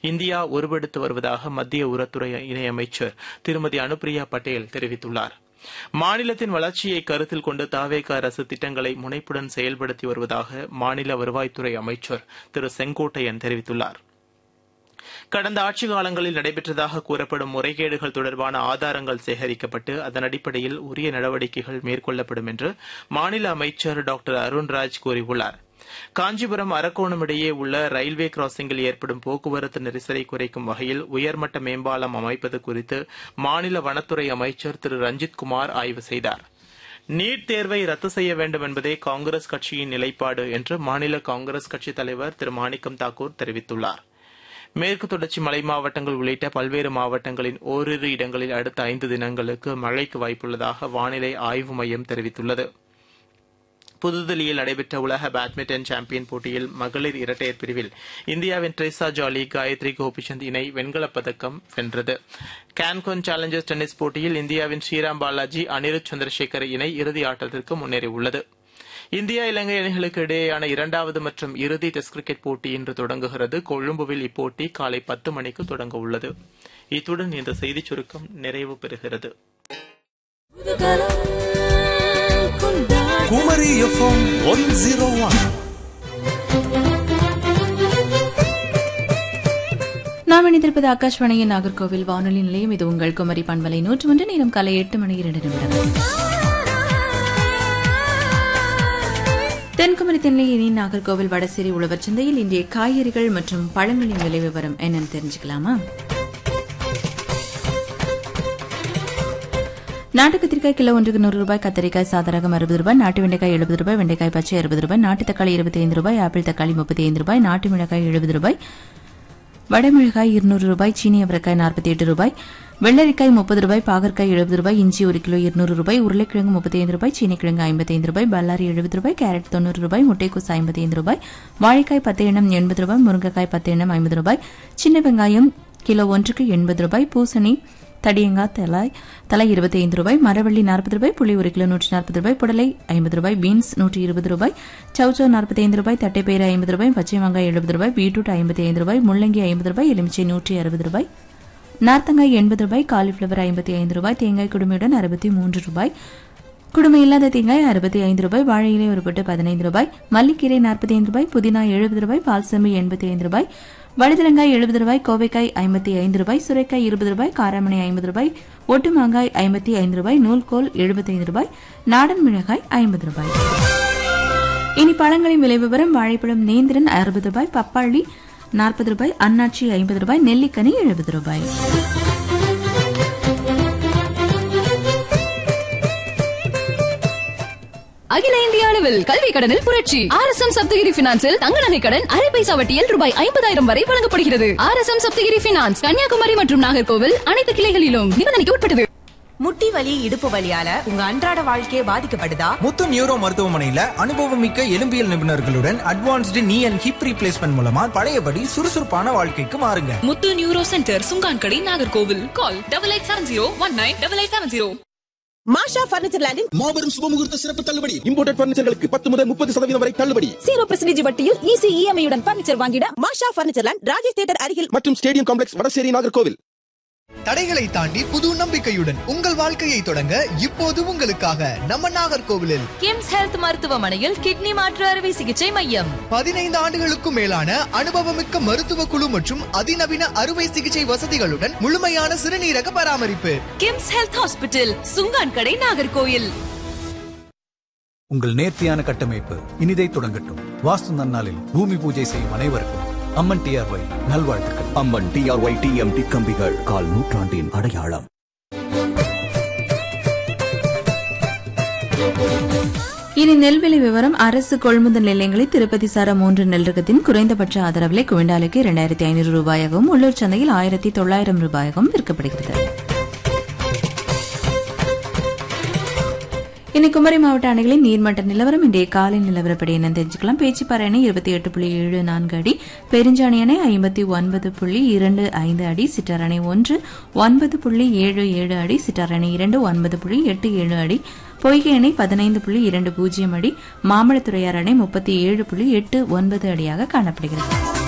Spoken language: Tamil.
இந்தியா உருவெடுத்து வருவதாக மத்திய உரத்துறை இணையமைச்சர் திருமதி அனுப்பிரியா பட்டேல் தெரிவித்துள்ளார் மாநிலத்தின் வளர்ச்சியை கருத்தில் கொண்டு தாவேக அரசு திட்டங்களை முனைப்புடன் செயல்படுத்தி வருவதாக மாநில வருவாய்த்துறை அமைச்சர் திரு செங்கோட்டையன் தெரிவித்துள்ளார் கடந்த ஆட்சி காலங்களில் நடைபெற்றதாக கூறப்படும் முறைகேடுகள் தொடர்பான ஆதாரங்கள் சேகரிக்கப்பட்டு அதன் அடிப்படையில் உரிய நடவடிக்கைகள் மேற்கொள்ளப்படும் என்று மாநில அமைச்சர் டாக்டர் அருண்ராஜ் கூறியுள்ளார் காஞ்சிபுரம் அரக்கோணம் இடையே உள்ள ரயில்வே கிராசிங்கில் ஏற்படும் போக்குவரத்து நெரிசலை குறைக்கும் வகையில் உயர்மட்ட மேம்பாலம் அமைப்பது குறித்து மாநில வனத்துறை அமைச்சர் திரு ரஞ்சித் குமார் ஆய்வு செய்தார் நீட் தேர்வை ரத்து செய்ய வேண்டும் என்பதே காங்கிரஸ் கட்சியின் நிலைப்பாடு என்று மாநில காங்கிரஸ் கட்சித் தலைவர் திரு மாணிக்கம் தாக்கூர் தெரிவித்துள்ளார் மேற்கு தொடர்ச்சி மலை மாவட்டங்கள் உள்ளிட்ட பல்வேறு மாவட்டங்களின் ஓரிரு இடங்களில் அடுத்த ஐந்து தினங்களுக்கு மழைக்கு வாய்ப்புள்ளதாக வானிலை ஆய்வு மையம் தெரிவித்துள்ளது புதுதில்லியில் நடைபெற்ற உலக பேட்மிண்டன் சாம்பியன் போட்டியில் மகளிர் இரட்டையர் பிரிவில் இந்தியாவின் ட்ரேசா ஜாலி காயத்ரி கோபிச்சந்த் இணை வெண்கலப் பதக்கம் வென்றது கான்கோன் சேலஞ்சர்ஸ் டென்னிஸ் போட்டியில் இந்தியாவின் ஸ்ரீராம் பாலாஜி அனிருத் சந்திரசேகர் இணை இறுதி ஆட்டத்திற்கு முன்னேறியுள்ளது இந்தியா இலங்கை அணிகளுக்கு இடையேயான இரண்டாவது மற்றும் இறுதி டெஸ்ட் கிரிக்கெட் போட்டி இன்று தொடங்குகிறது கொழும்புவில் இப்போட்டி காலை பத்து மணிக்கு தொடங்க உள்ளது இத்துடன் இந்த செய்திச் சுருக்கம் நிறைவு பெறுகிறது Kumari FM one zero one நாம் இணைந்திருப்பது ஆகாஷ்வாணியின் நாகர்கோவில் வானொலி நிலையம் இது உங்கள் குமரி பண்பலை நூற்று ஒன்று நேரம் காலை எட்டு மணி இரண்டு நிமிடம் தென்குமரி தென்னை இனி நாகர்கோவில் வடசேரி உழவர் சந்தையில் இன்றைய காய்கறிகள் மற்றும் பழங்களின் விலை விவரம் என்னன்னு தெரிஞ்சுக்கலாமா நாட்டு கத்திரிக்காய் கிலோ ஒன்றுக்கு நூறு ரூபாய் கத்திரிக்காய் சாதாரகம் அறுபது ரூபாய் நாட்டு வெண்டைக்காய் எழுபது ரூபாய் வெண்டைக்காய் பச்சை அறுபது ரூபாய் நாட்டு தக்காளி இருபத்தி ஐந்து ரூபாய் ஆப்பிள் தக்காளி முப்பத்தி ஐந்து ரூபாய் நாட்டு மிளகாய் எழுபது ரூபாய் வடமிளகாய் இருநூறு ரூபாய் சீனி அவரைக்காய் நாற்பத்தி எட்டு ரூபாய் வெள்ளரிக்காய் முப்பது ரூபாய் பாகற்காய் எழுபது ரூபாய் இஞ்சி ஒரு கிலோ இருநூறு ரூபாய் உருளைக்கிழங்கு முப்பத்தி ஐந்து ரூபாய் சீனிக்கிழங்கு ஐம்பத்தி ஐந்து ரூபாய் பல்லாரி எழுபது ரூபாய் கேரட் தொண்ணூறு ரூபாய் முட்டைக்கூஸ் ஐம்பத்தி ஐந்து ரூபாய் வாழைக்காய் பத்து எண்ணம் எண்பது ரூபாய் முருங்கைக்காய் பத்து எண்ணம் ஐம்பது ரூபாய் சின்ன வெங்காயம் கிலோ ஒன்றுக்கு எண்பது ரூபாய் பூசணி தடியங்காய் தலாய் தலை இருபத்தி ஐந்து ரூபாய் மரவள்ளி நாற்பது ரூபாய் புளி ஒரு கிலோ நூற்றி நாற்பது ரூபாய் புடலை ஐம்பது ரூபாய் பீன்ஸ் நூற்றி இருபது ரூபாய் சவுச்சோ நாற்பத்தி ஐந்து ரூபாய் தட்டைப்பயிறு ஐம்பது ரூபாய் பச்சை வெங்காயம் எழுபது ரூபாய் பீட்ரூட் ஐம்பத்தி ஐந்து ரூபாய் முள்ளங்கி ஐம்பது ரூபாய் எலுமிச்சை நூற்றி அறுபது ரூபாய் நார்த்தங்காய் எண்பது ரூபாய் காலிஃபிளவர் ஐம்பத்தி ஐந்து ரூபாய் தேங்காய் குடுமையுடன் அறுபத்தி மூன்று ரூபாய் குடுமை இல்லாத தேங்காய் அறுபத்தி ஐந்து ரூபாய் வாழை இலை ஒரு பொட்டு பதினைந்து ரூபாய் மல்லிக்கீரை நாற்பத்தி ஐந்து ரூபாய் புதினா எழுபது ரூபாய் பால்சமி எண்பத்தி ஐந்து ரூபாய் வழுதலங்காய் எழுபது ரூபாய் கோவைக்காய் ஐம்பத்தி ஐந்து ரூபாய் சுரைக்காய் இருபது ரூபாய் காராமணி ஐம்பது ரூபாய் ஒட்டு மாங்காய் ஐம்பத்தி ஐந்து ரூபாய் நூல்கோல் எழுபத்தைந்து ரூபாய் நாடன் மிளகாய் ஐம்பது ரூபாய் இனி பழங்களின் விலை விவரம் வாழைப்பழம் நேந்திரன் அறுபது ரூபாய் பப்பாளி நாற்பது ரூபாய் அன்னாச்சி ஐம்பது ரூபாய் நெல்லிக்கனி எழுபது ரூபாய் அகில இந்திய அளவில் கல்வி கடனில் புரட்சி ஆர் எஸ் எம் சப்தகிரி பினான்சில் தங்க நகை கடன் அரை பைசா வட்டியில் ரூபாய் ஐம்பதாயிரம் வரை வழங்கப்படுகிறது R S M Sapthagiri finance Kanyakumari மற்றும் நாகர்கோவில் அனைத்து கிளைகளிலும் நிபந்தனைக்கு உட்பட்டது முட்டி வலி இடுப்பு வலியால உங்க அன்றாட வாழ்க்கையே பாதிக்கப்படுதா முத்து நியூரோ மருத்துவமனையில அனுபவமிக்க எலும்பியல் நிபுணர்களுடன் அட்வான்ஸ்டு நீ அண்ட் ஹிப் ரீப்ளேஸ்மெண்ட் மூலமா பழையபடி சுறுசுறுப்பான வாழ்க்கைக்கு மாறுங்க Muthu neuro centre Sungankadai Nagercoil call double eight seven zero one nine double eight seven zero Masha furniture லேண்டின் மாபெரும் சுபமுகூர்த்த சிறப்பு தள்ளுபடி இம்போர்டட் பர்னிச்சர்களுக்கு பத்து முதல் முப்பது சதவீதம் வரை தள்ளுபடி ஜீரோ பெர்சன்டேஜ் வட்டியில் ஈஸி இஎம்ஐ உடன் பர்னிச்சர் வாங்கிட Masha furniture land Rajesh theatre அருகில் மற்றும் ஸ்டேடியம் காம்ப்ளெக்ஸ் வடசேரி நாகர்கோவில் தடைகளை தாண்டி புது நம்பிக்கையுடன் உங்கள் வாழ்க்கையை தொடங்க இப்போது உங்களுக்காக நம்ம நாகர்கோவிலில் கிம்ஸ் ஹெல்த் மருத்துவமனையில் கிட்னி மாற்று அறுவை சிகிச்சை மையம் பதினைந்து ஆண்டுகளுக்கும் மேலான அனுபவமிக்க மருத்துவ குழு மற்றும் அதிநவீன அறுவை சிகிச்சை வசதிகளுடன் முழுமையான சிறுநீரக பராமரிப்பு KIMS health hospital Sungankadai Nagercoil உங்கள் நேர்த்தியான கட்டமைப்பு இனிதை தொடங்கட்டும் வாஸ்து நன்னாளில் பூமி பூஜை செய்யும் அனைவருக்கும் அம்மன் டிஆர்ஒய் நல்வாழ்த்துக்கள் அம்மன் டிஆர்ஒய் டிஎம்டி கம்பிகள் கால் நூற்றாண்டின் அடையாளம் இனி நெல் விலை விவரம் அரசு கொள்முதல் நிலையங்களில் திருப்பதி சார மூன்று நெல் ரகத்தின் குறைந்தபட்ச ஆதரவு விலை குவிண்டாலுக்கு இரண்டாயிரத்தி ஐநூறு ரூபாயாகவும் உள்ளூர் சந்தையில் ஆயிரத்தி தொள்ளாயிரம் ரூபாயாகவும் விற்கப்படுகிறது இனி குமரி மாவட்ட அணைகளின் நீர்மட்ட நிலவரம் இன்றைய காலை நிலவரப்படி என்ன தெரிஞ்சுக்கலாம் பேச்சிப்பாறை அணை இருபத்தி எட்டு புள்ளி ஏழு நான்கு அடி பெருஞ்சாணி அணை ஐம்பத்தி ஒன்பது புள்ளி இரண்டு ஐந்து அடி சிட்டார் அணை ஒன்று ஒன்பது புள்ளி ஏழு ஏழு அடி சிட்டார் அணை இரண்டு ஒன்பது புள்ளி எட்டு ஏழு அடி பொய்கை அணை பதினைந்து புள்ளி இரண்டு பூஜ்ஜியம் அடி மாம்பழத்துறையார் அணை முப்பத்தி ஏழு புள்ளி எட்டு ஒன்பது அடியாக காணப்படுகிறது